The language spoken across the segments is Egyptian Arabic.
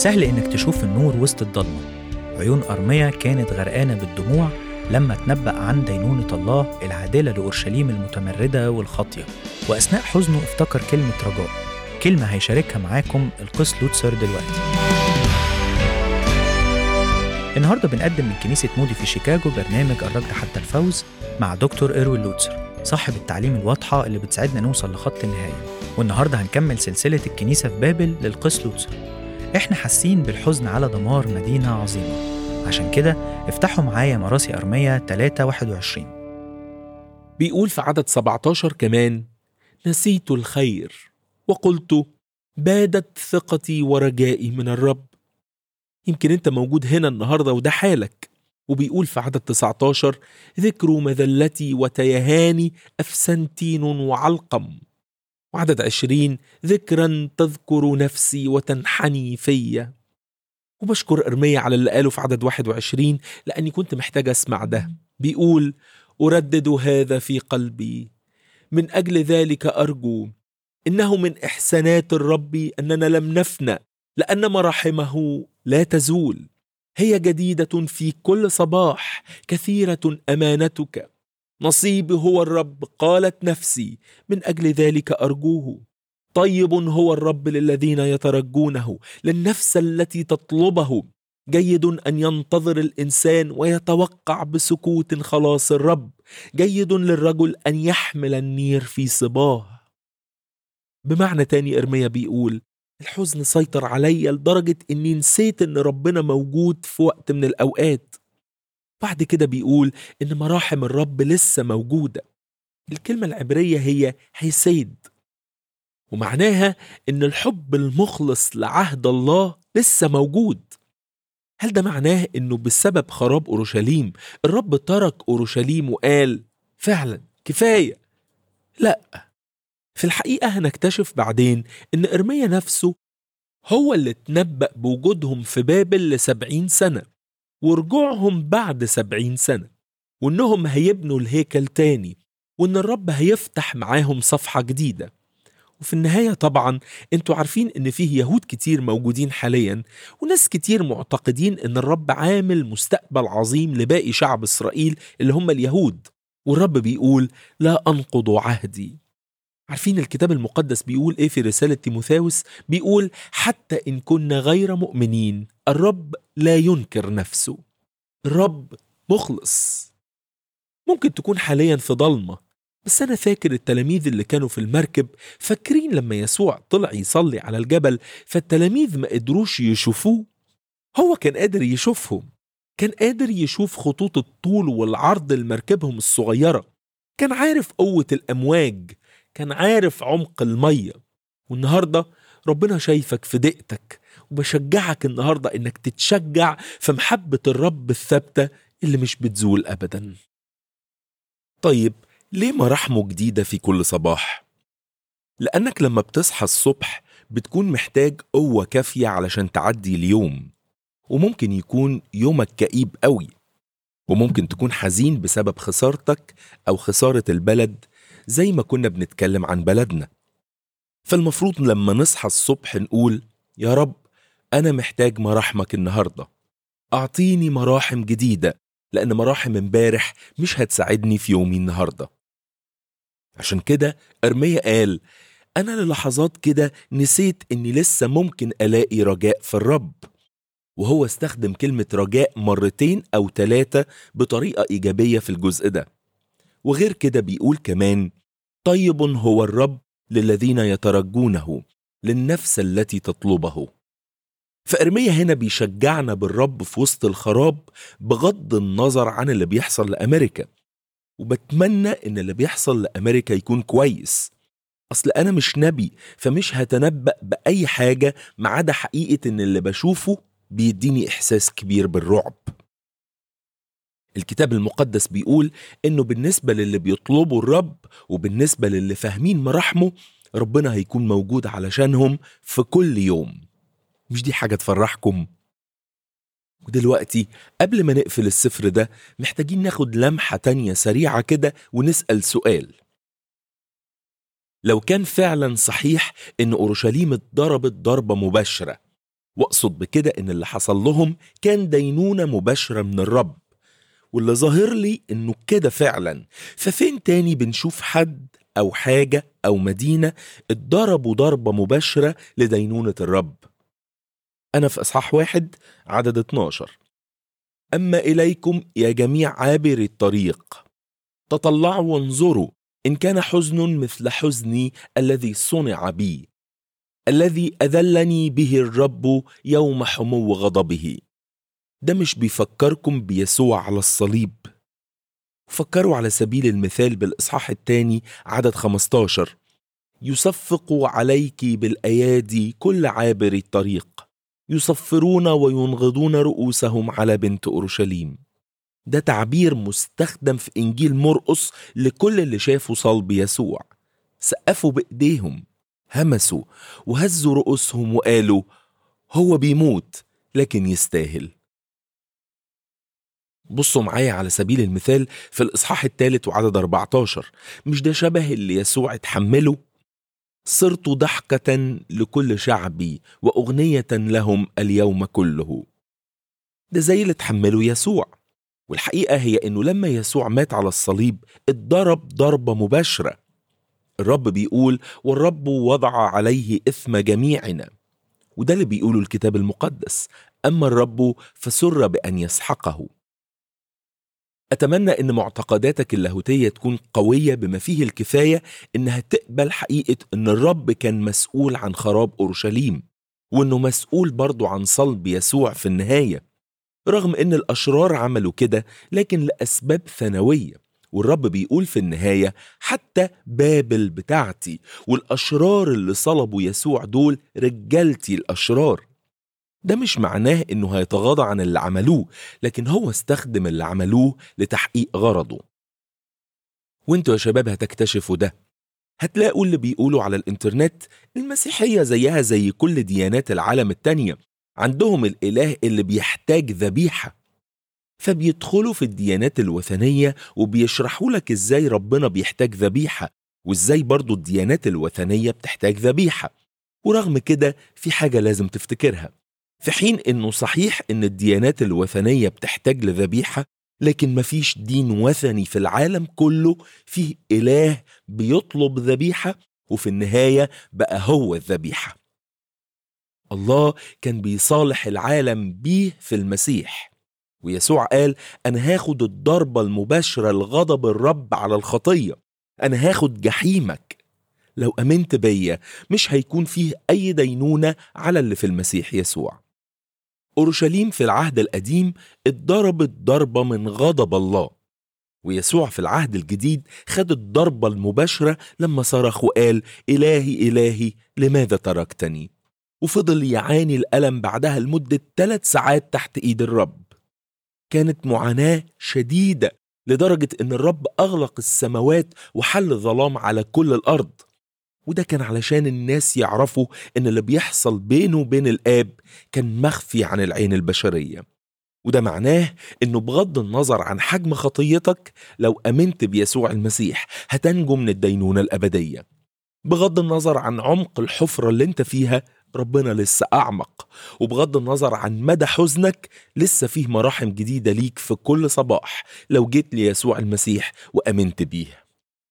سهل إنك تشوف النور وسط الضلمة عيون أرميا كانت غرقانة بالدموع لما تنبأ عن دينونة الله العادلة لأورشليم المتمردة والخاطية وأثناء حزنه افتكر كلمة رجاء كلمة هيشاركها معاكم القس لوتسر دلوقتي النهارده بنقدم من كنيسة مودي في شيكاغو برنامج الركض حتى الفوز مع دكتور إيروين لوتسر صاحب التعليم الواضحة اللي بتساعدنا نوصل لخط النهاية والنهارده هنكمل سلسلة الكنيسة في بابل للقس لوتسر احنا حاسين بالحزن على دمار مدينة عظيمة عشان كده افتحوا معايا مراسي أرمية 3 21 بيقول في عدد 17 كمان نسيت الخير وقلت بادت ثقتي ورجائي من الرب يمكن انت موجود هنا النهاردة وده حالك وبيقول في عدد 19 ذكر مذلتي وتيهاني أفسنتين وعلقم وعدد 20 ذكرا تذكر نفسي وتنحني فيا وبشكر إرميا على اللي قاله في عدد 21 لأني كنت محتاج أسمع ده بيقول أردد هذا في قلبي من أجل ذلك أرجو إنه من إحسانات الرب أننا لم نفنى لأن مراحمه لا تزول هي جديدة في كل صباح كثيرة أمانتك نصيبي هو الرب قالت نفسي من أجل ذلك أرجوه طيب هو الرب للذين يترجونه للنفس التي تطلبه جيد ان ينتظر الانسان ويتوقع بسكوت خلاص الرب جيد للرجل ان يحمل النير في صباه بمعنى تاني ارميا بيقول الحزن سيطر عليا لدرجة اني نسيت ان ربنا موجود في وقت من الاوقات بعد كده بيقول ان مراحم الرب لسه موجودة الكلمة العبرية هي حيسيد ومعناها ان الحب المخلص لعهد الله لسه موجود هل ده معناه انه بسبب خراب اورشليم الرب ترك اورشليم وقال فعلا كفايه لا في الحقيقه هنكتشف بعدين ان ارميا نفسه هو اللي تنبأ بوجودهم في بابل لسبعين سنة ورجوعهم بعد سبعين سنة وإنهم هيبنوا الهيكل تاني وإن الرب هيفتح معاهم صفحة جديدة وفي النهاية طبعا انتوا عارفين ان فيه يهود كتير موجودين حاليا وناس كتير معتقدين ان الرب عامل مستقبل عظيم لباقي شعب اسرائيل اللي هم اليهود والرب بيقول لا انقض عهدي عارفين الكتاب المقدس بيقول ايه في رسالة تيموثاوس بيقول حتى ان كنا غير مؤمنين الرب لا ينكر نفسه الرب مخلص ممكن تكون حاليا في ضلمه بس أنا فاكر التلاميذ اللي كانوا في المركب فاكرين لما يسوع طلع يصلي على الجبل فالتلاميذ ما قدروش يشوفوه هو كان قادر يشوفهم كان قادر يشوف خطوط الطول والعرض لمركبهم الصغيرة كان عارف قوة الأمواج كان عارف عمق المية والنهاردة ربنا شايفك في دقتك وبشجعك النهاردة إنك تتشجع في محبة الرب الثابتة اللي مش بتزول أبدا طيب ليه مراحمه جديدة في كل صباح؟ لأنك لما بتصحى الصبح بتكون محتاج قوة كافية علشان تعدي اليوم وممكن يكون يومك كئيب قوي وممكن تكون حزين بسبب خسارتك أو خسارة البلد زي ما كنا بنتكلم عن بلدنا فالمفروض لما نصحى الصبح نقول يا رب أنا محتاج مراحمك النهاردة أعطيني مراحم جديدة لأن مراحم امبارح مش هتساعدني في يومي النهارده عشان كده أرميا قال أنا للحظات كده نسيت إني لسه ممكن ألاقي رجاء في الرب وهو استخدم كلمة رجاء مرتين أو ثلاثة بطريقة إيجابية في الجزء ده وغير كده بيقول كمان طيب هو الرب للذين يترجونه للنفس التي تطلبه فإرميا هنا بيشجعنا بالرب في وسط الخراب بغض النظر عن اللي بيحصل لأمريكا وبتمنى ان اللي بيحصل لامريكا يكون كويس اصل انا مش نبي فمش هتنبأ باي حاجه ما عدا حقيقه ان اللي بشوفه بيديني احساس كبير بالرعب الكتاب المقدس بيقول انه بالنسبه للي بيطلبوا الرب وبالنسبه للي فاهمين مراحمه ربنا هيكون موجود علشانهم في كل يوم مش دي حاجه تفرحكم ودلوقتي قبل ما نقفل السفر ده محتاجين ناخد لمحة تانية سريعة كده ونسأل سؤال لو كان فعلا صحيح ان اورشليم اتضربت ضربة مباشرة واقصد بكده ان اللي حصل لهم كان دينونة مباشرة من الرب واللي ظاهر لي انه كده فعلا ففين تاني بنشوف حد او حاجة او مدينة اتضربوا ضربة مباشرة لدينونة الرب انا في اصحاح واحد عدد 12 اما اليكم يا جميع عابري الطريق تطلعوا وانظروا ان كان حزن مثل حزني الذي صنع بي الذي اذلني به الرب يوم حمو غضبه ده مش بيفكركم بيسوع على الصليب فكروا على سبيل المثال بالاصحاح الثاني عدد 15 يصفق عليك بالايادي كل عابر الطريق يصفرون وينغضون رؤوسهم على بنت اورشليم ده تعبير مستخدم في انجيل مرقس لكل اللي شافوا صلب يسوع سقفوا بايديهم همسوا وهزوا رؤوسهم وقالوا هو بيموت لكن يستاهل بصوا معايا على سبيل المثال في الإصحاح الثالث وعدد 14 مش ده شبه اللي يسوع اتحمله صرت ضحكة لكل شعبي وأغنية لهم اليوم كله ده زي اللي اتحمله يسوع والحقيقة هي إنه لما يسوع مات على الصليب اتضرب ضربة مباشرة الرب بيقول والرب وضع عليه إثم جميعنا وده اللي بيقوله الكتاب المقدس أما الرب فسر بأن يسحقه أتمنى إن معتقداتك اللاهوتية تكون قوية بما فيه الكفاية إنها تقبل حقيقة إن الرب كان مسؤول عن خراب أورشليم وإنه مسؤول برضه عن صلب يسوع في النهاية رغم إن الأشرار عملوا كده لكن لأسباب ثانوية والرب بيقول في النهاية حتى بابل بتاعتي والأشرار اللي صلبوا يسوع دول رجالتي الأشرار ده مش معناه انه هيتغاضى عن اللي عملوه لكن هو استخدم اللي عملوه لتحقيق غرضه وانتوا يا شباب هتكتشفوا ده هتلاقوا اللي بيقولوا على الانترنت المسيحية زيها زي كل ديانات العالم التانية عندهم الإله اللي بيحتاج ذبيحة فبيدخلوا في الديانات الوثنية وبيشرحوا لك ازاي ربنا بيحتاج ذبيحة وازاي برضو الديانات الوثنية بتحتاج ذبيحة ورغم كده في حاجة لازم تفتكرها في حين انه صحيح ان الديانات الوثنيه بتحتاج لذبيحه لكن مفيش دين وثني في العالم كله فيه اله بيطلب ذبيحه وفي النهايه بقى هو الذبيحه الله كان بيصالح العالم بيه في المسيح ويسوع قال انا هاخد الضربه المباشره لغضب الرب على الخطيه انا هاخد جحيمك لو امنت بيا مش هيكون فيه اي دينونه على اللي في المسيح يسوع أورشليم في العهد القديم اتضربت ضربة من غضب الله ويسوع في العهد الجديد خد الضربة المباشرة لما صرخ وقال إلهي إلهي لماذا تركتني وفضل يعاني الألم بعدها لمدة ثلاث ساعات تحت إيد الرب كانت معاناة شديدة لدرجة إن الرب أغلق السماوات وحل ظلام على كل الأرض وده كان علشان الناس يعرفوا ان اللي بيحصل بينه وبين الاب كان مخفي عن العين البشريه وده معناه انه بغض النظر عن حجم خطيتك لو امنت بيسوع المسيح هتنجو من الدينونه الابديه بغض النظر عن عمق الحفره اللي انت فيها ربنا لسه اعمق وبغض النظر عن مدى حزنك لسه فيه مراحم جديده ليك في كل صباح لو جيت ليسوع المسيح وامنت بيه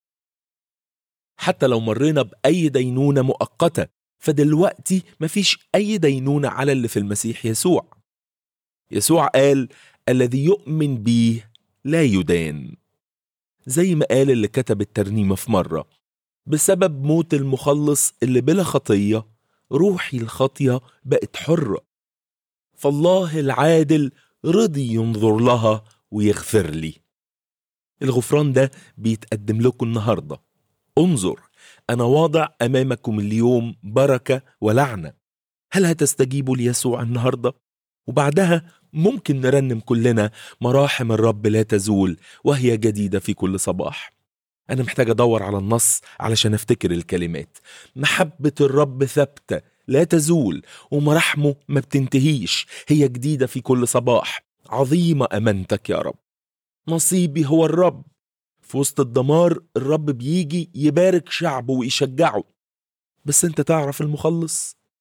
حتى لو مرينا بأي دينونة مؤقتة فدلوقتي مفيش أي دينونة على اللي في المسيح يسوع يسوع قال الذي يؤمن بي لا يدان زي ما قال اللي كتب الترنيمة في مرة بسبب موت المخلص اللي بلا خطية روحي الخطية بقت حرة فالله العادل رضي ينظر لها ويغفر لي الغفران ده بيتقدم لكم النهارده انظر انا واضع امامكم اليوم بركه ولعنه هل هتستجيبوا ليسوع النهارده وبعدها ممكن نرنم كلنا مراحم الرب لا تزول وهي جديده في كل صباح انا محتاج ادور على النص علشان افتكر الكلمات محبه الرب ثابته لا تزول ومراحمه ما بتنتهيش هي جديده في كل صباح عظيمه امانتك يا رب نصيبي هو الرب في وسط الدمار الرب بيجي يبارك شعبه ويشجعه بس انت تعرف المخلص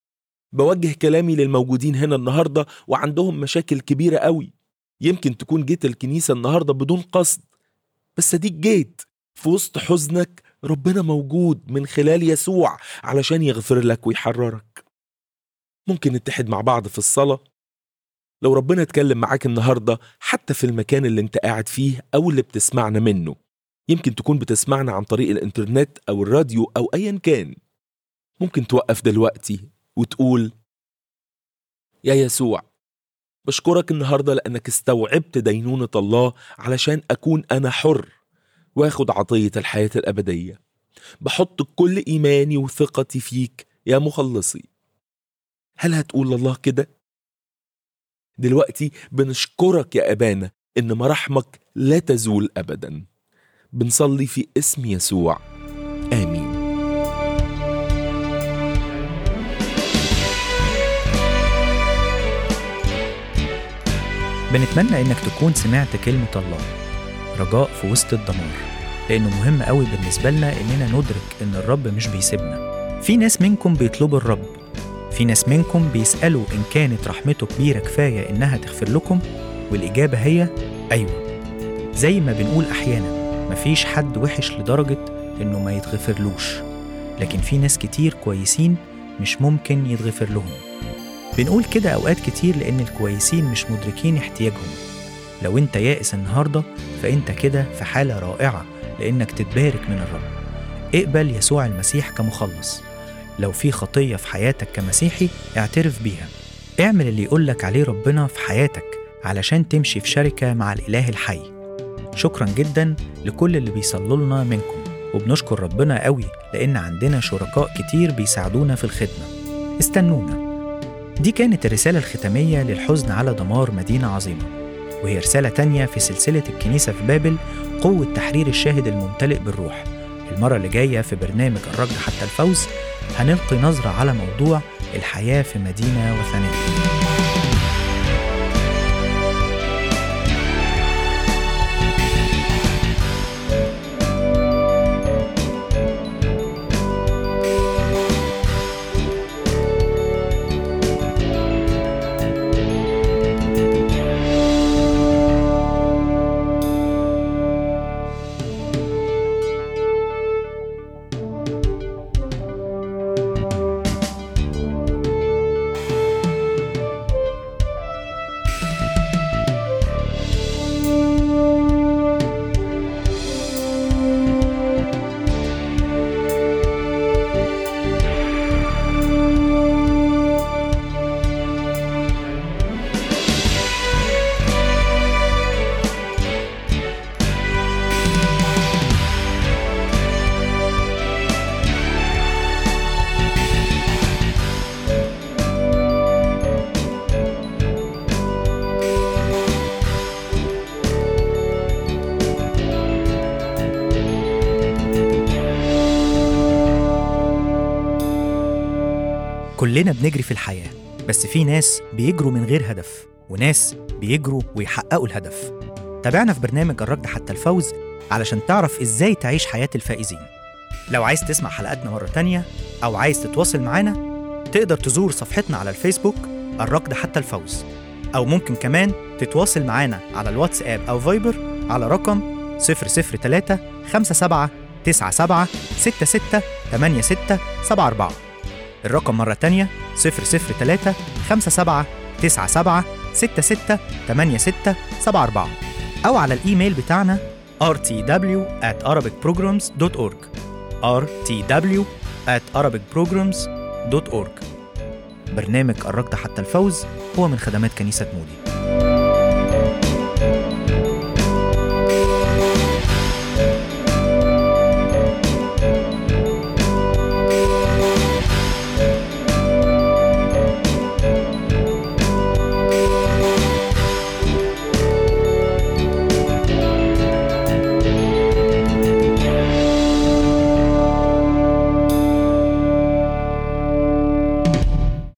بوجه كلامي للموجودين هنا النهاردة وعندهم مشاكل كبيرة قوي يمكن تكون جيت الكنيسة النهاردة بدون قصد بس اديك جيت في وسط حزنك ربنا موجود من خلال يسوع علشان يغفر لك ويحررك ممكن نتحد مع بعض في الصلاة لو ربنا اتكلم معاك النهاردة حتى في المكان اللي انت قاعد فيه أو اللي بتسمعنا منه يمكن تكون بتسمعنا عن طريق الإنترنت أو الراديو أو أيا كان ممكن توقف دلوقتي وتقول يا يسوع بشكرك النهارده لانك استوعبت دينونه الله علشان اكون انا حر واخد عطيه الحياه الابديه بحط كل ايماني وثقتي فيك يا مخلصي هل هتقول لله كده دلوقتي بنشكرك يا ابانا ان مراحمك لا تزول ابدا بنصلي في اسم يسوع امين بنتمنى إنك تكون سمعت كلمة الله رجاء في وسط الدمار لأنه مهم قوي بالنسبة لنا إننا ندرك إن الرب مش بيسيبنا في ناس منكم بيطلبوا الرب في ناس منكم بيسألوا إن كانت رحمته كبيرة كفاية إنها تغفر لكم والإجابة هي أيوة زي ما بنقول أحيانا مفيش حد وحش لدرجة إنه ما يتغفرلوش لكن في ناس كتير كويسين مش ممكن يتغفر لهم بنقول كده أوقات كتير لأن الكويسين مش مدركين احتياجهم لو أنت يائس النهاردة فأنت كده في حالة رائعة لأنك تتبارك من الرب اقبل يسوع المسيح كمخلص لو في خطية في حياتك كمسيحي اعترف بيها اعمل اللي يقولك عليه ربنا في حياتك علشان تمشي في شركة مع الإله الحي شكرا جدا لكل اللي بيصلوا لنا منكم وبنشكر ربنا قوي لأن عندنا شركاء كتير بيساعدونا في الخدمة استنونا دي كانت الرسالة الختامية للحزن على دمار مدينة عظيمة وهي رسالة تانية في سلسلة الكنيسة في بابل قوة تحرير الشاهد الممتلئ بالروح المرة اللي جاية في برنامج الرد حتى الفوز هنلقي نظرة على موضوع الحياة في مدينة وثنية كلنا بنجري في الحياة بس في ناس بيجروا من غير هدف وناس بيجروا ويحققوا الهدف تابعنا في برنامج الركض حتى الفوز علشان تعرف ازاي تعيش حياة الفائزين لو عايز تسمع حلقاتنا مرة تانية أو عايز تتواصل معانا تقدر تزور صفحتنا على الفيسبوك الركض حتى الفوز أو ممكن كمان تتواصل معانا على الواتساب أو فايبر على رقم 003 57 97 66 86 74 الرقم مرة تانية 003 57 97 66 86 74 أو على الإيميل بتاعنا rtw at arabicprograms.org rtw at arabicprograms.org برنامج الركض حتى الفوز هو من خدمات كنيسة مودي